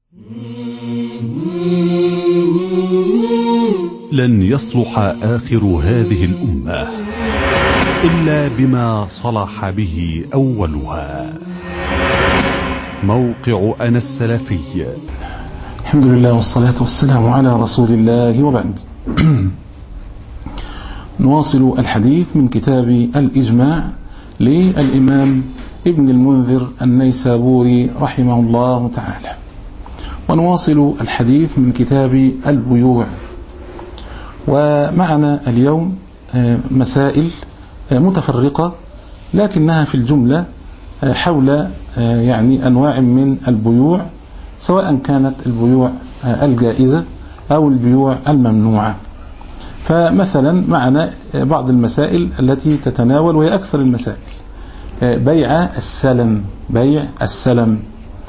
لن يصلح آخر هذه الأمة إلا بما صلح به أولها موقع أنا السلفي الحمد لله والصلاة والسلام على رسول الله وبعد نواصل الحديث من كتاب الإجماع للإمام ابن المنذر النيسابوري رحمه الله تعالى ونواصل الحديث من كتاب البيوع ومعنا اليوم مسائل متفرقة لكنها في الجملة حول يعني أنواع من البيوع سواء كانت البيوع الجائزة أو البيوع الممنوعة فمثلا معنا بعض المسائل التي تتناول وهي أكثر المسائل بيع السلم بيع السلم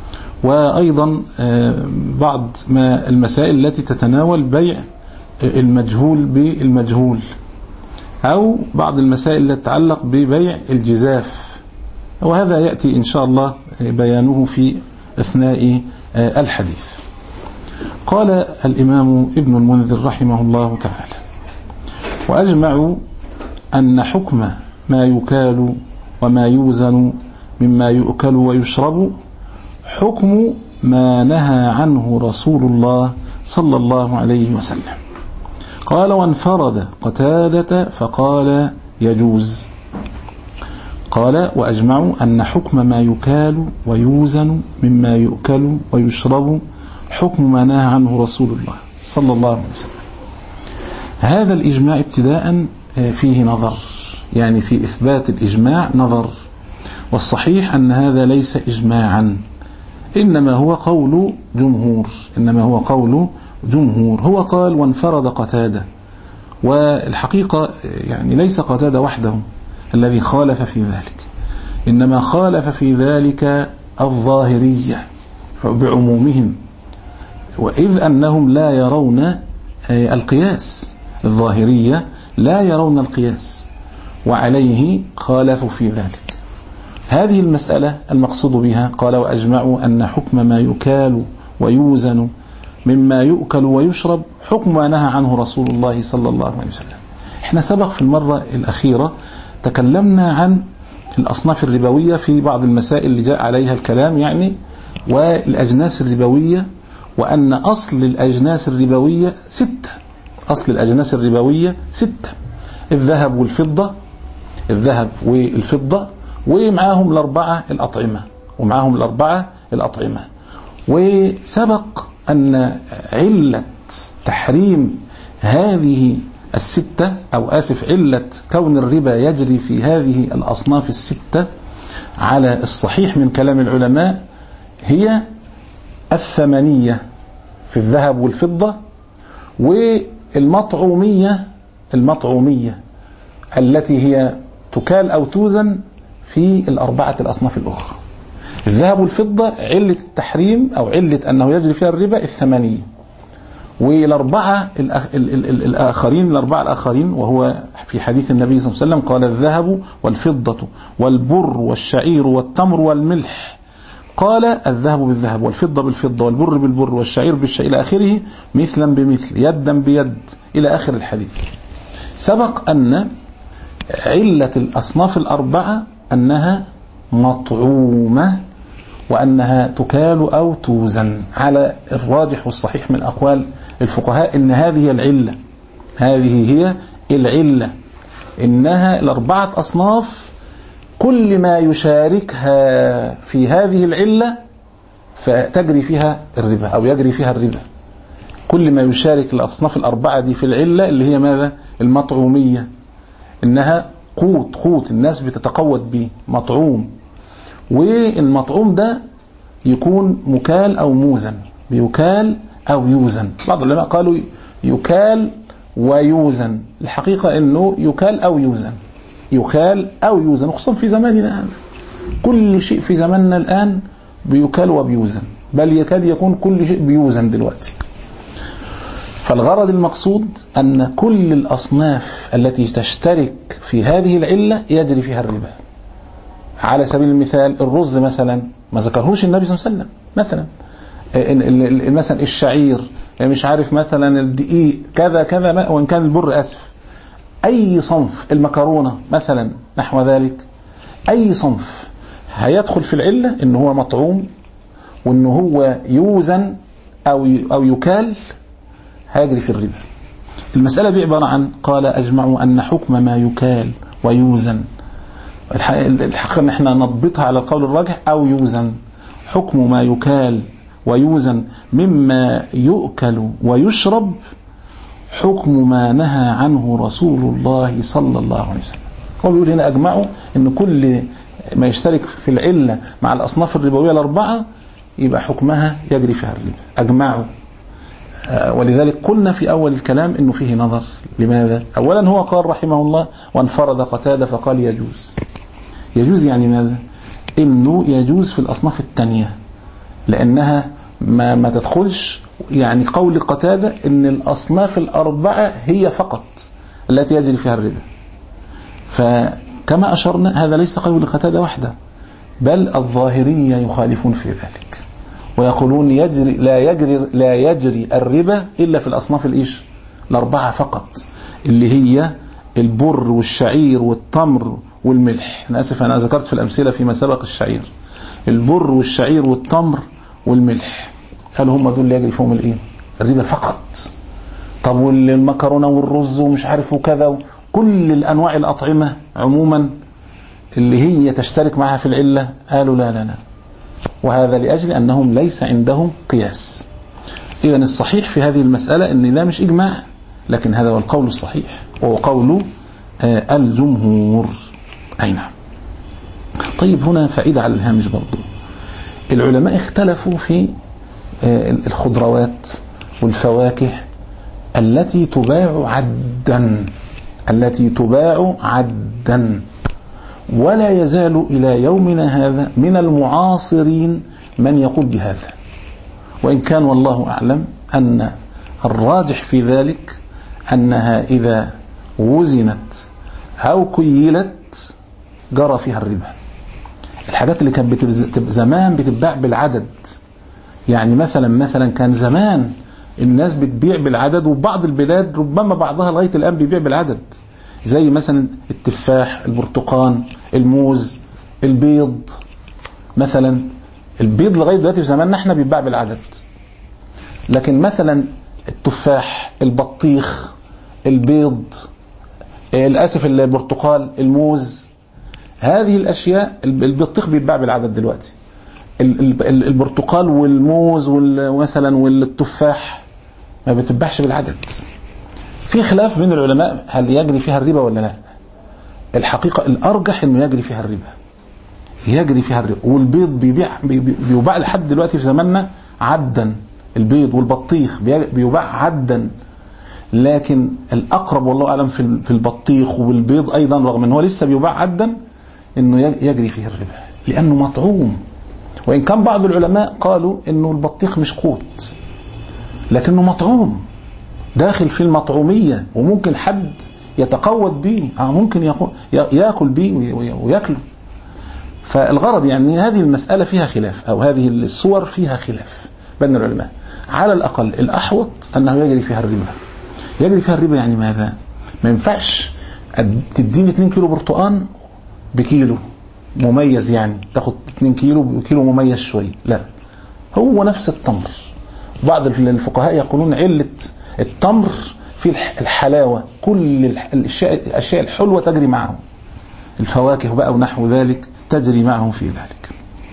وأيضا بعض ما المسائل التي تتناول بيع المجهول بالمجهول أو بعض المسائل التي تتعلق ببيع الجزاف وهذا يأتي إن شاء الله بيانه في أثناء الحديث قال الإمام ابن المنذر رحمه الله تعالى وأجمعوا أن حكم ما يكال وما يوزن مما يؤكل ويشرب حكم ما نهى عنه رسول الله صلى الله عليه وسلم قال وانفرد قتادة فقال يجوز قال وأجمعوا أن حكم ما يكال ويوزن مما يؤكل ويشرب حكم ما نهى عنه رسول الله صلى الله عليه وسلم هذا الإجماع ابتداء فيه نظر يعني في إثبات الإجماع نظر والصحيح أن هذا ليس إجماعا إنما هو قول جمهور إنما هو قول جمهور هو قال وانفرد قتادة والحقيقة يعني ليس قتادة وحده الذي خالف في ذلك إنما خالف في ذلك الظاهرية بعمومهم وإذ أنهم لا يرون القياس الظاهرية لا يرون القياس وعليه خالفوا في ذلك هذه المسألة المقصود بها قال وأجمعوا أن حكم ما يكال ويوزن مما يؤكل ويشرب حكم ما نهى عنه رسول الله صلى الله عليه وسلم احنا سبق في المرة الأخيرة تكلمنا عن الأصناف الربوية في بعض المسائل اللي جاء عليها الكلام يعني والأجناس الربوية وأن أصل الأجناس الربوية ستة أصل الأجناس الربوية ستة الذهب والفضة الذهب والفضة ومعاهم الأربعة الأطعمة ومعاهم الأربعة الأطعمة وسبق أن علة تحريم هذه الستة أو آسف علة كون الربا يجري في هذه الأصناف الستة على الصحيح من كلام العلماء هي الثمنية في الذهب والفضة والمطعومية المطعومية التي هي تكال أو توزن في الأربعة الأصناف الأخرى الذهب والفضة علة التحريم أو علة أنه يجري فيها الربا الثمنية والأربعة الآخرين الأربعة الآخرين وهو في حديث النبي صلى الله عليه وسلم قال الذهب والفضة والبر والشعير والتمر والملح قال الذهب بالذهب والفضة بالفضة والبر بالبر والشعير بالشعير إلى آخره مثلا بمثل يدا بيد إلى آخر الحديث سبق أن علة الأصناف الأربعة أنها مطعومة وأنها تكال أو توزن على الراجح والصحيح من أقوال الفقهاء إن هذه هي العلة هذه هي العلة إنها الأربعة أصناف كل ما يشاركها في هذه العلة فتجري فيها الربا أو يجري فيها الربا كل ما يشارك الأصناف الأربعة دي في العلة اللي هي ماذا المطعومية إنها قوت قوت الناس بتتقوت به مطعوم والمطعوم ده يكون مكال أو موزن بيكال أو يوزن بعض العلماء قالوا يكال ويوزن الحقيقة أنه يكال أو يوزن يكال أو يوزن خصوصا في زماننا هذا كل شيء في زماننا الآن بيكال وبيوزن بل يكاد يكون كل شيء بيوزن دلوقتي فالغرض المقصود أن كل الأصناف التي تشترك في هذه العلة يجري فيها الربا على سبيل المثال الرز مثلا ما ذكرهوش النبي صلى الله عليه وسلم مثلا مثلا الشعير مش عارف مثلا الدقيق كذا كذا وان كان البر اسف اي صنف المكرونه مثلا نحو ذلك اي صنف هيدخل في العله ان هو مطعوم وان هو يوزن او او يكال هيجري في الربا المساله دي عباره عن قال اجمعوا ان حكم ما يكال ويوزن الحقيقه ان احنا نضبطها على القول الراجح او يوزن حكم ما يكال ويوزن مما يؤكل ويشرب حكم ما نهى عنه رسول الله صلى الله عليه وسلم هو بيقول هنا أجمعوا أن كل ما يشترك في العلة مع الأصناف الربوية الأربعة يبقى حكمها يجري فيها الربا أجمعوا ولذلك قلنا في أول الكلام أنه فيه نظر لماذا؟ أولا هو قال رحمه الله وانفرد قتادة فقال يجوز يجوز يعني ماذا؟ أنه يجوز في الأصناف الثانية لأنها ما, ما تدخلش يعني قول قتادة أن الأصناف الأربعة هي فقط التي يجري فيها الربا فكما أشرنا هذا ليس قول قتادة وحده بل الظاهرية يخالفون في ذلك ويقولون يجري لا يجري لا يجري الربا إلا في الأصناف الإيش الأربعة فقط اللي هي البر والشعير والتمر والملح أنا آسف أنا ذكرت في الأمثلة فيما سبق الشعير البر والشعير والتمر والملح قالوا هم دول اللي يجري فيهم الايه الربا فقط طب والمكرونه والرز ومش عارف وكذا كل الانواع الاطعمه عموما اللي هي تشترك معها في العله قالوا لا لا لا وهذا لاجل انهم ليس عندهم قياس اذا الصحيح في هذه المساله ان ده مش اجماع لكن هذا هو القول الصحيح وهو قول آه الجمهور اي نعم طيب هنا فائده على الهامش برضه العلماء اختلفوا في الخضروات والفواكه التي تباع عدا التي تباع عدا ولا يزال إلى يومنا هذا من المعاصرين من يقول بهذا وإن كان والله أعلم أن الراجح في ذلك أنها إذا وزنت أو كيلت جرى فيها الربا الحاجات اللي كانت زمان بتتباع بالعدد يعني مثلا مثلا كان زمان الناس بتبيع بالعدد وبعض البلاد ربما بعضها لغايه الان بيبيع بالعدد زي مثلا التفاح البرتقال الموز البيض مثلا البيض لغايه دلوقتي في زماننا احنا بيتباع بالعدد لكن مثلا التفاح البطيخ البيض الاسف البرتقال الموز هذه الاشياء البطيخ بيتباع بالعدد دلوقتي البرتقال والموز مثلا والتفاح ما بتتباعش بالعدد في خلاف بين العلماء هل يجري فيها الربا ولا لا الحقيقة الأرجح أنه يجري فيها الربا يجري فيها الربا والبيض بيبيع بيباع لحد دلوقتي في زماننا عدا البيض والبطيخ بيباع عدا لكن الأقرب والله أعلم في البطيخ والبيض أيضا رغم أنه لسه بيباع عدا أنه يجري فيه الربا لأنه مطعوم وإن كان بعض العلماء قالوا أنه البطيخ مش قوت لكنه مطعوم داخل في المطعومية وممكن حد يتقوت به آه ممكن ياكل به وياكله فالغرض يعني هذه المسألة فيها خلاف أو هذه الصور فيها خلاف بين العلماء على الأقل الأحوط أنه يجري فيها الربا يجري فيها الربا يعني ماذا ما ينفعش تديني 2 كيلو برتقان بكيلو مميز يعني تاخد 2 كيلو بكيلو مميز شوية لا هو نفس التمر بعض الفقهاء يقولون علة التمر في الحلاوة كل الأشياء, الأشياء الحلوة تجري معه الفواكه بقى ونحو ذلك تجري معه في ذلك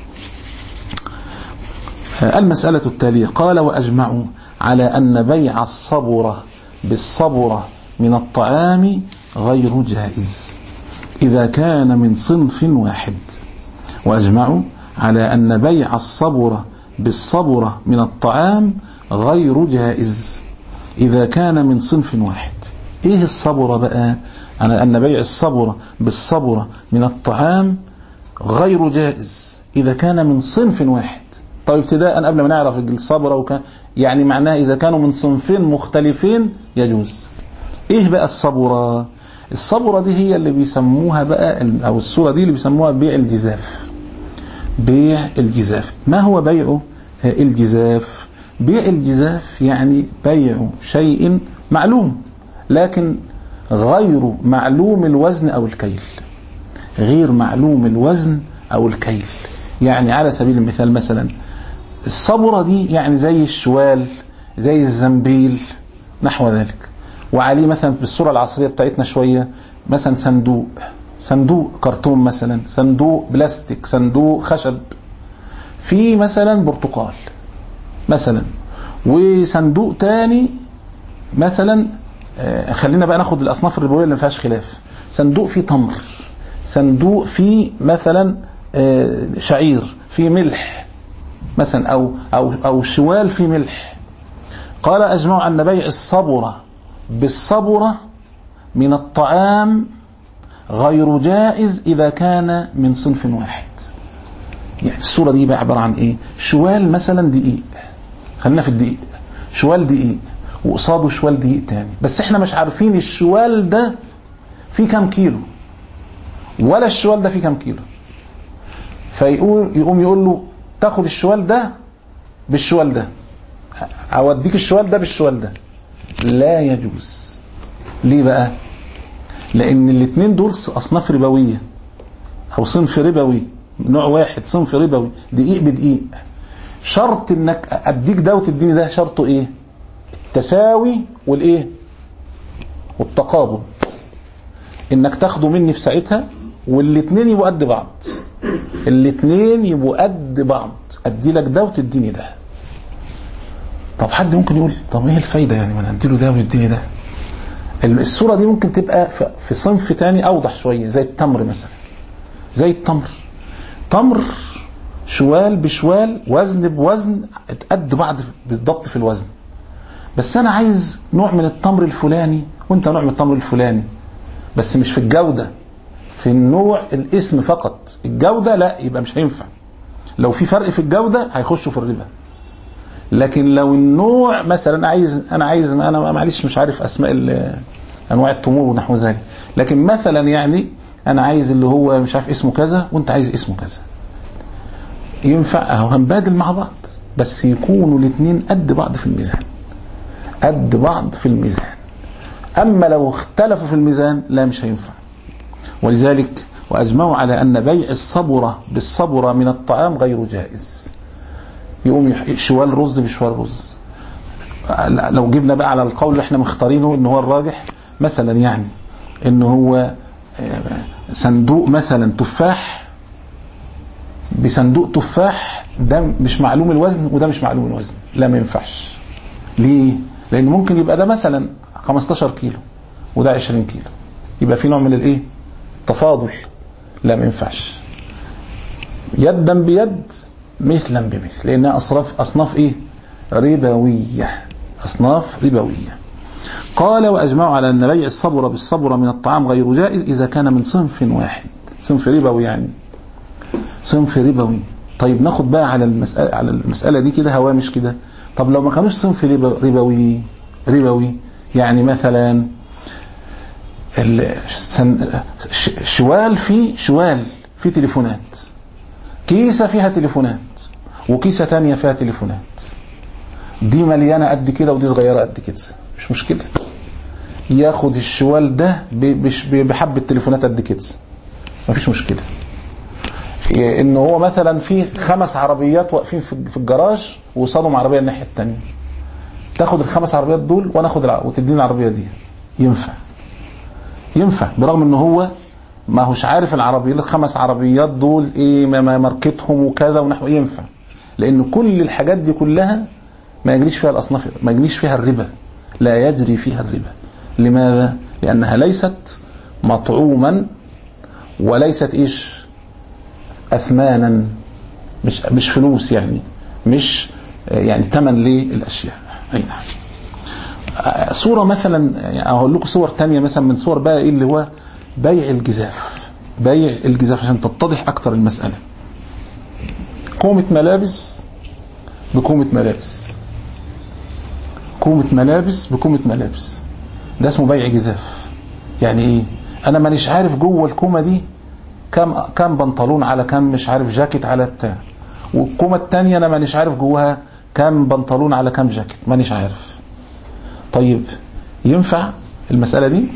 المسألة التالية قال وأجمعوا على أن بيع الصبرة بالصبرة من الطعام غير جائز إذا كان من صنف واحد وأجمعوا على أن بيع الصبرة بالصبرة من الطعام غير جائز إذا كان من صنف واحد إيه الصبرة بقى على أن بيع الصبرة بالصبرة من الطعام غير جائز إذا كان من صنف واحد طيب ابتداء قبل ما نعرف الصبرة وكان يعني معناه إذا كانوا من صنفين مختلفين يجوز إيه بقى الصبرة الصبرة دي هي اللي بيسموها بقى أو الصورة دي اللي بيسموها بيع الجزاف بيع الجزاف ما هو بيعه الجزاف بيع الجزاف يعني بيع شيء معلوم لكن غير معلوم الوزن أو الكيل غير معلوم الوزن أو الكيل يعني على سبيل المثال مثلا الصبرة دي يعني زي الشوال زي الزنبيل نحو ذلك وعليه مثلا بالصورة العصرية بتاعتنا شوية مثلا صندوق صندوق كرتون مثلا صندوق بلاستيك صندوق خشب في مثلا برتقال مثلا وصندوق تاني مثلا آه، خلينا بقى ناخد الاصناف الربويه اللي ما فيهاش خلاف صندوق فيه تمر صندوق فيه مثلا آه، شعير فيه ملح مثلا او او او شوال فيه ملح قال اجمعوا ان بيع الصبره بالصبره من الطعام غير جائز اذا كان من صنف واحد يعني الصوره دي بقى عباره عن ايه شوال مثلا دقيق خلينا في الدقيق شوال دقيق وقصاده شوال دقيق تاني بس احنا مش عارفين الشوال ده فيه كام كيلو ولا الشوال ده فيه كام كيلو فيقول يقوم يقول له تاخد الشوال ده بالشوال ده اوديك الشوال ده بالشوال ده لا يجوز ليه بقى لان الاثنين دول اصناف ربويه او صنف ربوي نوع واحد صنف ربوي دقيق بدقيق شرط انك اديك ده وتديني ده شرطه ايه التساوي والايه والتقابل انك تاخده مني في ساعتها والاثنين يبقوا قد بعض الاثنين يبقوا قد بعض ادي لك ده وتديني ده طب حد ممكن يقول طب ايه الفايده يعني ما انا اديله ده ويديني ده الصوره دي ممكن تبقى في صنف تاني اوضح شويه زي التمر مثلا زي التمر تمر شوال بشوال وزن بوزن قد بعض بالضبط في الوزن بس انا عايز نوع من التمر الفلاني وانت نوع من التمر الفلاني بس مش في الجوده في النوع الاسم فقط الجوده لا يبقى مش هينفع لو في فرق في الجوده هيخشوا في الربا لكن لو النوع مثلا عايز انا عايز انا معلش مش عارف اسماء انواع التمور ونحو ذلك لكن مثلا يعني انا عايز اللي هو مش عارف اسمه كذا وانت عايز اسمه كذا ينفع اهو هنبادل مع بعض بس يكونوا الاثنين قد بعض في الميزان قد بعض في الميزان اما لو اختلفوا في الميزان لا مش هينفع ولذلك واجمعوا على ان بيع الصبره بالصبره من الطعام غير جائز يقوم شوال رز بشوال رز لو جبنا بقى على القول اللي احنا مختارينه ان هو الراجح مثلا يعني ان هو صندوق مثلا تفاح بصندوق تفاح ده مش معلوم الوزن وده مش معلوم الوزن لا ما ينفعش ليه لان ممكن يبقى ده مثلا 15 كيلو وده 20 كيلو يبقى في نوع من الايه تفاضل لا ما ينفعش يدا بيد مثلا بمثل لانها اصناف اصناف ايه ربويه اصناف ربويه قال واجمعوا على ان بيع الصبر بالصبر من الطعام غير جائز اذا كان من صنف واحد صنف ربوي يعني صنف ربوي طيب ناخد بقى على المسألة على المسألة دي كده هوامش كده طب لو ما كانوش صنف ربوي ربوي يعني مثلا شوال في شوال في تليفونات كيسة فيها تليفونات وكيسة تانية فيها تليفونات دي مليانة قد كده ودي صغيرة قد كده مش مشكلة ياخد الشوال ده بحبة تليفونات قد كده مفيش مشكلة ان هو مثلا في خمس عربيات واقفين في الجراج وصادهم عربيه الناحيه الثانيه تاخد الخمس عربيات دول وانا اخد الع... وتديني العربيه دي ينفع ينفع برغم ان هو ما هوش عارف العربيات الخمس عربيات دول ايه ما ماركتهم وكذا ونحو ينفع لان كل الحاجات دي كلها ما يجريش فيها الاصناف ما يجريش فيها الربا لا يجري فيها الربا لماذا لانها ليست مطعوما وليست ايش اثمانا مش مش فلوس يعني مش يعني ثمن للاشياء اي نعم صوره مثلا يعني اقول لكم صور تانية مثلا من صور بقى ايه اللي هو بيع الجزاف بيع الجزاف عشان تتضح اكتر المساله كومه ملابس بكومه ملابس كومه ملابس بكومه ملابس ده اسمه بيع جزاف يعني ايه انا مانيش عارف جوه الكومه دي كم كم بنطلون على كم مش عارف جاكيت على بتاع والكومه الثانيه انا مانيش عارف جواها كام بنطلون على كام جاكيت مانيش عارف طيب ينفع المساله دي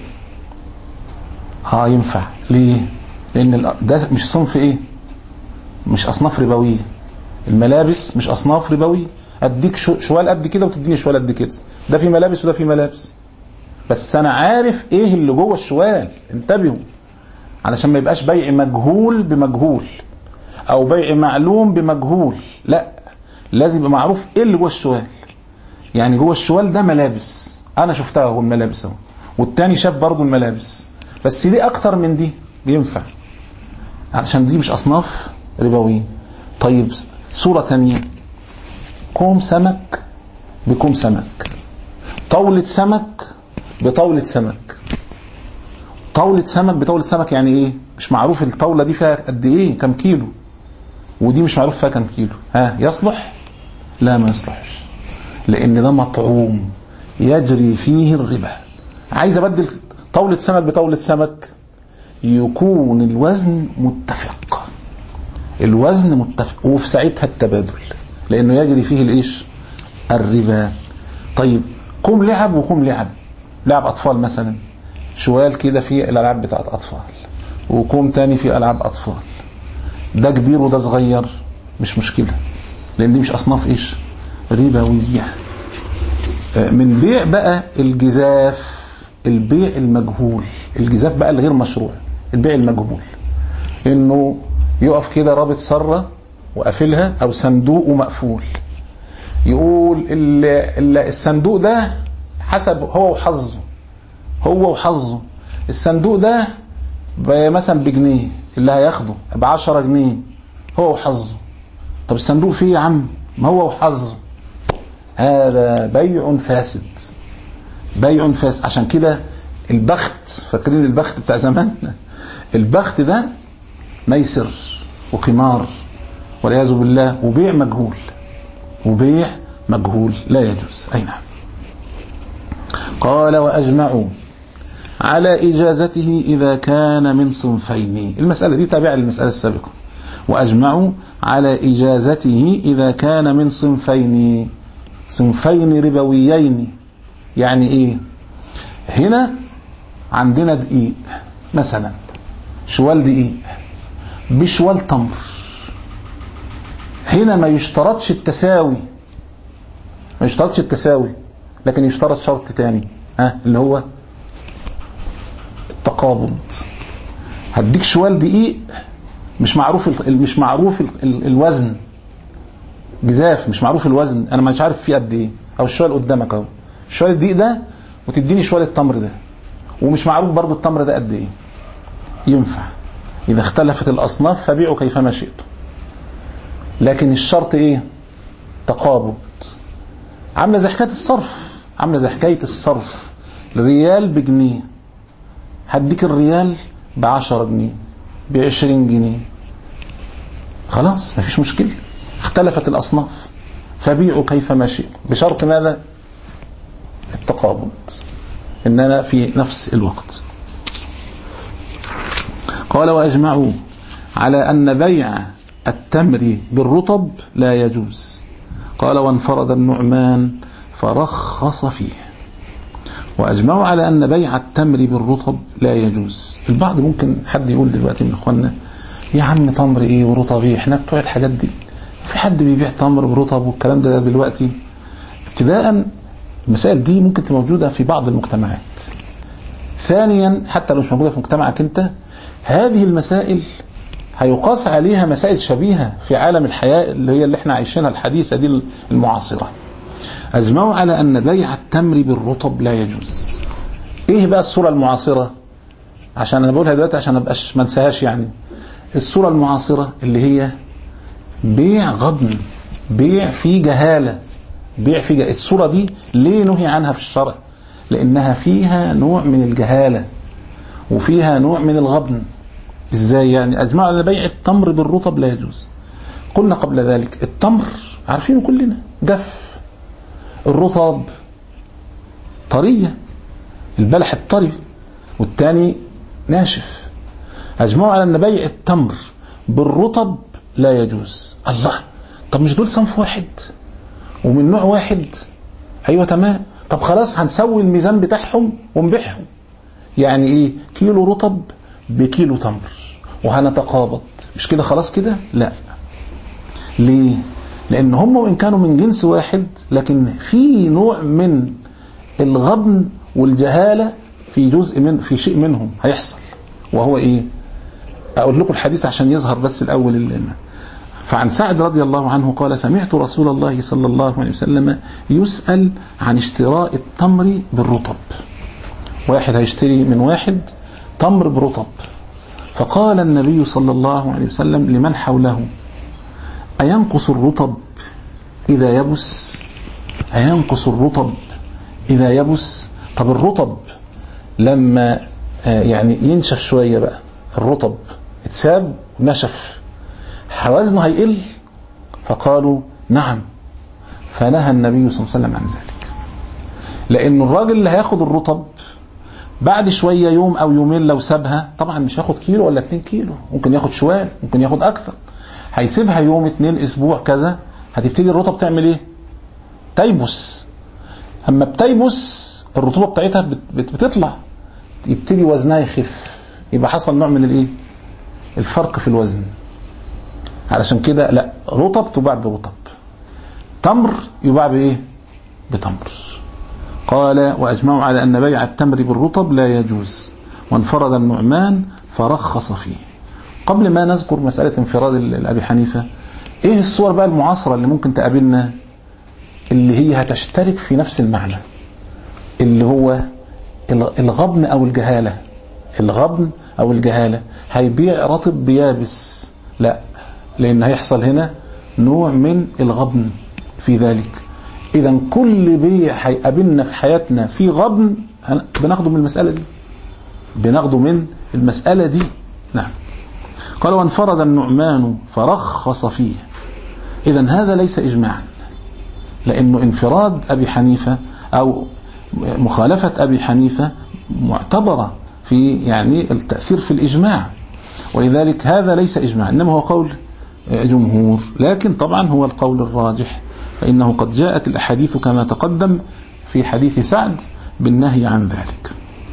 اه ينفع ليه لان ال- ده مش صنف ايه مش اصناف ربويه الملابس مش اصناف ربويه اديك شو- شوال قد كده وتديني شوال قد كده ده في ملابس وده في ملابس بس انا عارف ايه اللي جوه الشوال انتبهوا علشان ما يبقاش بيع مجهول بمجهول او بيع معلوم بمجهول لا لازم يبقى معروف ايه اللي جوه الشوال يعني جوه الشوال ده ملابس انا شفتها اهو الملابس اهو والتاني شاف برضه الملابس بس ليه اكتر من دي بينفع علشان دي مش اصناف ربويه طيب صوره تانية كوم سمك بكوم سمك طاولة سمك بطاولة سمك طاولة سمك بطاولة سمك يعني ايه مش معروف الطاولة دي فيها قد ايه كم كيلو ودي مش معروف فيها كم كيلو ها يصلح لا ما يصلحش لان ده مطعوم يجري فيه الربا عايز ابدل طاولة سمك بطاولة سمك يكون الوزن متفق الوزن متفق وفي ساعتها التبادل لانه يجري فيه الايش الربا طيب كوم لعب وكوم لعب لعب اطفال مثلا شوال كده فيه الالعاب بتاعت اطفال وكوم تاني فيه العاب اطفال ده كبير وده صغير مش مشكله لان دي مش اصناف ايش ربويه آه، من بيع بقى الجزاف البيع المجهول الجزاف بقى الغير مشروع البيع المجهول انه يقف كده رابط سره وقافلها او صندوق ومقفول يقول ال ال الصندوق ده حسب هو وحظه هو وحظه الصندوق ده ب- مثلا بجنيه اللي هياخده ب 10 جنيه هو وحظه طب الصندوق فيه يا عم ما هو وحظه هذا بيع فاسد بيع فاسد عشان كده البخت فاكرين البخت بتاع زمان البخت ده ميسر وقمار والعياذ بالله وبيع مجهول وبيع مجهول لا يجوز أي نعم قال وأجمعوا على إجازته إذا كان من صنفين المسألة دي تابعة للمسألة السابقة وأجمعوا على إجازته إذا كان من صنفين صنفين ربويين يعني إيه هنا عندنا دقيق مثلا شوال دقيق بشوال تمر هنا ما يشترطش التساوي ما يشترطش التساوي لكن يشترط شرط تاني ها اللي هو التقابض هديك شوال دقيق مش معروف ال- مش معروف ال- ال- الوزن جزاف مش معروف الوزن انا مش عارف فيه قد ايه او الشوال قدامك اهو الشوال الدقيق ده وتديني شوال التمر ده ومش معروف برضو التمر ده قد ايه ينفع اذا اختلفت الاصناف فبيعوا كيفما شئتم لكن الشرط ايه تقابض عامله زي حكايه الصرف عامله زي حكايه الصرف الريال بجنيه هديك الريال ب 10 جنيه ب 20 جنيه خلاص مفيش مشكله اختلفت الاصناف فبيعوا كيفما شئتم بشرط ماذا التقابض اننا في نفس الوقت قال واجمعوا على ان بيع التمر بالرطب لا يجوز قال وانفرد النعمان فرخص فيه واجمعوا على ان بيع التمر بالرطب لا يجوز البعض ممكن حد يقول دلوقتي من اخواننا يا عم تمر ايه ورطب ايه احنا بتوع الحاجات دي في حد بيبيع تمر برطب والكلام ده دلوقتي ابتداء المسائل دي ممكن تبقى موجوده في بعض المجتمعات ثانيا حتى لو مش موجوده في مجتمعك انت هذه المسائل هيقاس عليها مسائل شبيهه في عالم الحياه اللي هي اللي احنا عايشينها الحديثه دي المعاصره اجمعوا على ان بيع التمر بالرطب لا يجوز ايه بقى الصوره المعاصره عشان انا بقولها دلوقتي عشان ما ابقاش ما انساهاش يعني الصوره المعاصره اللي هي بيع غبن بيع فيه جهاله بيع فيه جهالة. الصوره دي ليه نهي عنها في الشرع لانها فيها نوع من الجهاله وفيها نوع من الغبن ازاي يعني اجمعوا على بيع التمر بالرطب لا يجوز قلنا قبل ذلك التمر عارفينه كلنا جف الرطب طريه البلح الطري والتاني ناشف اجمعوا على ان بيع التمر بالرطب لا يجوز الله طب مش دول صنف واحد ومن نوع واحد ايوه تمام طب خلاص هنسوي الميزان بتاعهم ونبيعهم يعني ايه كيلو رطب بكيلو تمر وهنتقابض مش كده خلاص كده لا ليه لان هم وان كانوا من جنس واحد لكن في نوع من الغبن والجهاله في جزء من في شيء منهم هيحصل وهو ايه اقول لكم الحديث عشان يظهر بس الاول اللي فعن سعد رضي الله عنه قال سمعت رسول الله صلى الله عليه وسلم يسأل عن اشتراء التمر بالرطب واحد هيشتري من واحد تمر برطب فقال النبي صلى الله عليه وسلم لمن حوله أينقص الرطب إذا يبس أينقص الرطب إذا يبس طب الرطب لما يعني ينشف شوية بقى الرطب اتساب ونشف وزنه هيقل فقالوا نعم فنهى النبي صلى الله عليه وسلم عن ذلك لأن الراجل اللي هياخد الرطب بعد شوية يوم أو يومين لو سابها طبعا مش هياخد كيلو ولا اتنين كيلو ممكن ياخد شوال ممكن ياخد أكثر هيسيبها يوم اتنين أسبوع كذا هتبتدي الرطب تعمل إيه؟ تيبس أما بتيبس الرطوبة بتاعتها بتطلع يبتدي وزنها يخف يبقى حصل نوع من الإيه؟ الفرق في الوزن علشان كده لا رطب تباع برطب تمر يباع بايه بتمر قال واجمعوا على ان بيع التمر بالرطب لا يجوز وانفرد النعمان فرخص فيه قبل ما نذكر مسألة انفراد الأبي حنيفة ايه الصور بقى المعاصرة اللي ممكن تقابلنا اللي هي هتشترك في نفس المعنى اللي هو الغبن او الجهالة الغبن او الجهالة هيبيع رطب بيابس لا لأن هيحصل هنا نوع من الغبن في ذلك إذا كل بيع هيقابلنا في حياتنا في غبن بناخده من المسألة دي بناخده من المسألة دي نعم قال وانفرد النعمان فرخص فيه إذا هذا ليس إجماعا لأنه انفراد أبي حنيفة أو مخالفة أبي حنيفة معتبرة في يعني التأثير في الإجماع ولذلك هذا ليس إجماع إنما هو قول جمهور لكن طبعا هو القول الراجح فإنه قد جاءت الأحاديث كما تقدم في حديث سعد بالنهي عن ذلك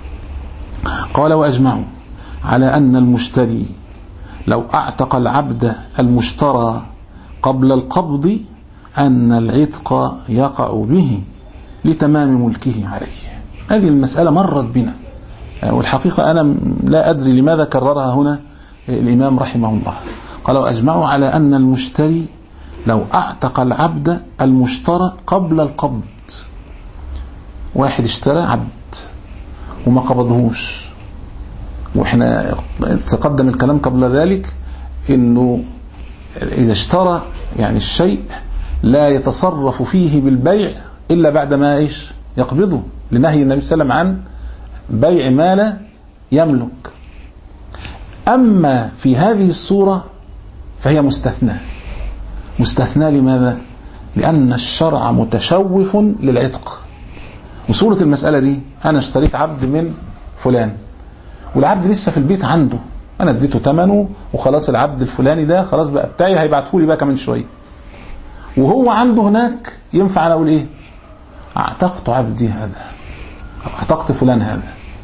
قال وأجمعوا على أن المشتري لو أعتق العبد المشترى قبل القبض أن العتق يقع به لتمام ملكه عليه هذه المسألة مرت بنا والحقيقة أنا لا أدري لماذا كررها هنا الإمام رحمه الله قال وأجمعوا على أن المشتري لو أعتق العبد المشترى قبل القبض واحد اشترى عبد وما قبضهوش واحنا تقدم الكلام قبل ذلك انه اذا اشترى يعني الشيء لا يتصرف فيه بالبيع الا بعد ما ايش يقبضه لنهي النبي صلى الله عليه وسلم عن بيع ما لا يملك اما في هذه الصوره فهي مستثناه مستثناه لماذا لان الشرع متشوف للعتق وصورة المسألة دي أنا اشتريت عبد من فلان والعبد لسه في البيت عنده أنا اديته ثمنه وخلاص العبد الفلاني ده خلاص بقى بتاعي هيبعته لي بقى كمان شوية وهو عنده هناك ينفع أنا أقول إيه؟ أعتقت عبدي هذا أو أعتقت فلان هذا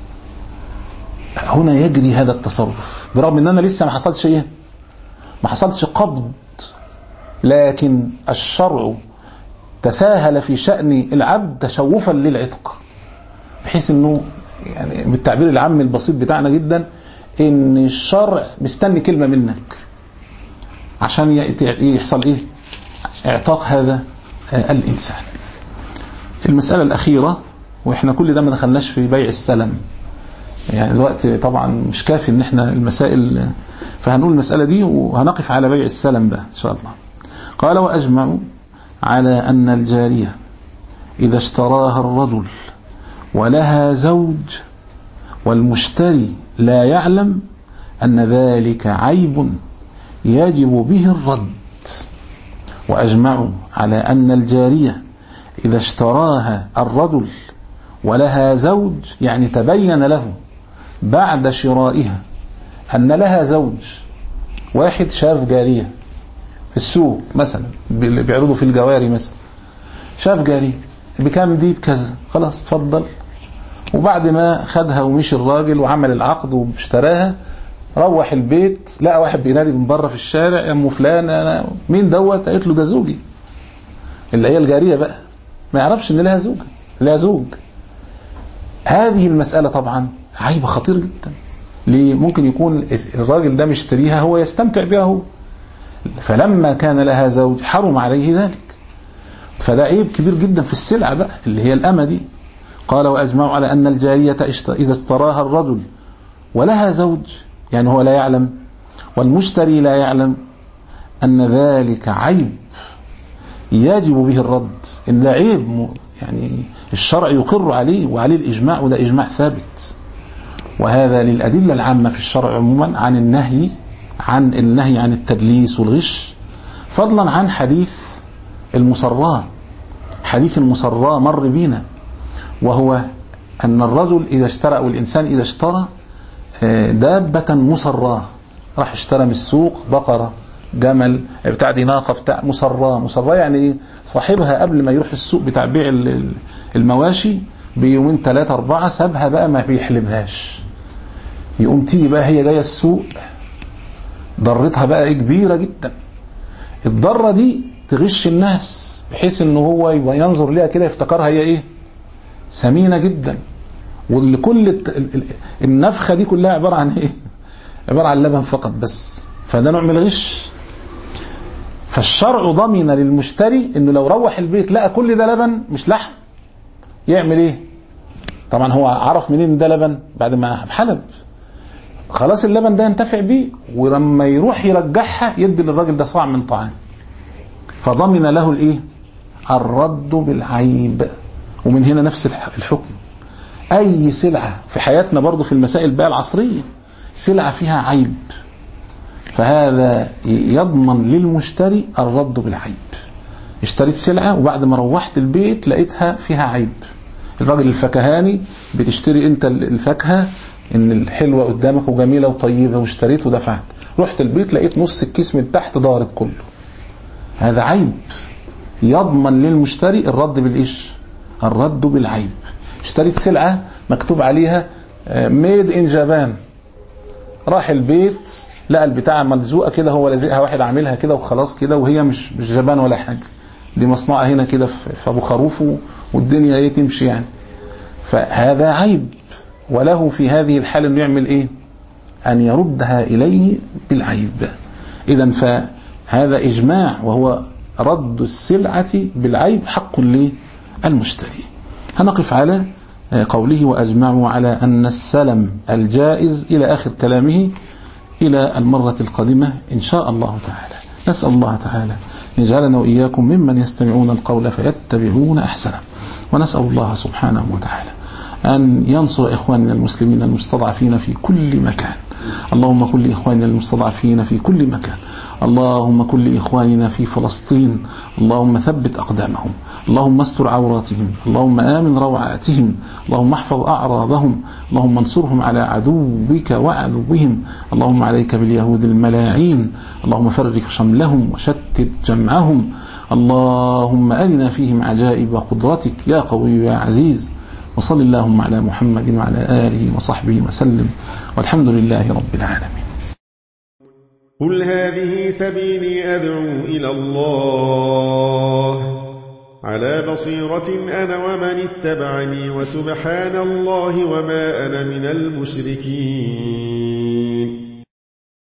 هنا يجري هذا التصرف برغم ان انا لسه ما حصلش ايه ما حصلش قبض لكن الشرع تساهل في شأن العبد تشوفا للعتق بحيث انه يعني بالتعبير العام البسيط بتاعنا جدا ان الشرع مستني كلمة منك عشان يحصل ايه اعتاق هذا الانسان المسألة الاخيرة واحنا كل ده ما دخلناش في بيع السلم يعني الوقت طبعا مش كافي ان احنا المسائل فهنقول المسألة دي وهنقف على بيع السلم بقى ان شاء الله قال واجمعوا على أن الجارية إذا اشتراها الرجل ولها زوج والمشتري لا يعلم أن ذلك عيب يجب به الرد وأجمعوا على أن الجارية إذا اشتراها الرجل ولها زوج يعني تبين له بعد شرائها أن لها زوج واحد شاف جارية في السوق مثلا اللي بيعرضوا في الجواري مثلا شاف جارية بكام دي بكذا خلاص اتفضل وبعد ما خدها ومشي الراجل وعمل العقد واشتراها روح البيت لقى واحد بينادي من بره في الشارع يا ام فلان انا مين دوت قالت له ده زوجي اللي هي الجاريه بقى ما يعرفش ان لها زوج لها زوج هذه المساله طبعا عيب خطير جدا ليه ممكن يكون الراجل ده مشتريها هو يستمتع بها هو فلما كان لها زوج حرم عليه ذلك فده عيب كبير جدا في السلعه بقى اللي هي الامه دي قال واجمعوا على ان الجاريه اذا اشتراها الرجل ولها زوج يعني هو لا يعلم والمشتري لا يعلم أن ذلك عيب يجب به الرد إن ده عيب يعني الشرع يقر عليه وعليه الإجماع وده إجماع ثابت وهذا للأدلة العامة في الشرع عموما عن النهي عن النهي عن التدليس والغش فضلا عن حديث المصراه حديث المصراه مر بينا وهو أن الرجل إذا اشترى أو الإنسان إذا اشترى دابة مصراه راح اشترى من السوق بقرة جمل بتاع دي ناقة بتاع مصراه مصراه يعني ايه صاحبها قبل ما يروح السوق بتاع بيع المواشي بيومين ثلاثة أربعة سابها بقى ما بيحلبهاش يقوم تيجي بقى هي جاية السوق ضرتها بقى ايه كبيرة جدا الضرة دي تغش الناس بحيث ان هو يبقى ينظر ليها كده يفتكرها هي ايه سمينة جدا واللي كل النفخه دي كلها عباره عن ايه؟ عباره عن لبن فقط بس فده نوع من الغش فالشرع ضمن للمشتري انه لو روح البيت لقى كل ده لبن مش لحم يعمل ايه؟ طبعا هو عرف منين ده لبن بعد ما حلب خلاص اللبن ده ينتفع بيه ولما يروح يرجعها يدي للراجل ده صاع من طعام فضمن له الايه؟ الرد بالعيب ومن هنا نفس الحكم اي سلعه في حياتنا برضو في المسائل بقى العصريه سلعه فيها عيب فهذا يضمن للمشتري الرد بالعيب اشتريت سلعه وبعد ما روحت البيت لقيتها فيها عيب الراجل الفكهاني بتشتري انت الفاكهه ان الحلوه قدامك وجميله وطيبه واشتريت ودفعت رحت البيت لقيت نص الكيس من تحت ضارب كله هذا عيب يضمن للمشتري الرد بالايش الرد بالعيب اشتريت سلعة مكتوب عليها ميد ان جابان راح البيت لقى البتاعة ملزوقة كده هو لازقها واحد عاملها كده وخلاص كده وهي مش مش جبان ولا حاجة دي مصنوعة هنا كده في ابو خروف والدنيا ايه تمشي يعني فهذا عيب وله في هذه الحالة انه يعمل ايه ان يردها اليه بالعيب اذا فهذا اجماع وهو رد السلعة بالعيب حق للمشتري هنقف على قوله وأجمعوا على أن السلم الجائز إلى آخر كلامه إلى المرة القادمة إن شاء الله تعالى نسأل الله تعالى يجعلنا وإياكم ممن يستمعون القول فيتبعون أحسنه ونسأل الله سبحانه وتعالى أن ينصر إخواننا المسلمين المستضعفين في كل مكان اللهم كن لإخواننا المستضعفين في كل مكان اللهم كن لإخواننا في فلسطين اللهم ثبت أقدامهم اللهم استر عوراتهم اللهم آمن روعاتهم اللهم احفظ أعراضهم اللهم انصرهم على عدوك وعدوهم اللهم عليك باليهود الملاعين اللهم فرق شملهم وشتت جمعهم اللهم أرنا فيهم عجائب قدرتك يا قوي يا عزيز وصل اللهم على محمد وعلى آله وصحبه وسلم والحمد لله رب العالمين قل هذه سبيلي أدعو إلى الله على بصيرة أنا ومن اتبعني وسبحان الله وما أنا من المشركين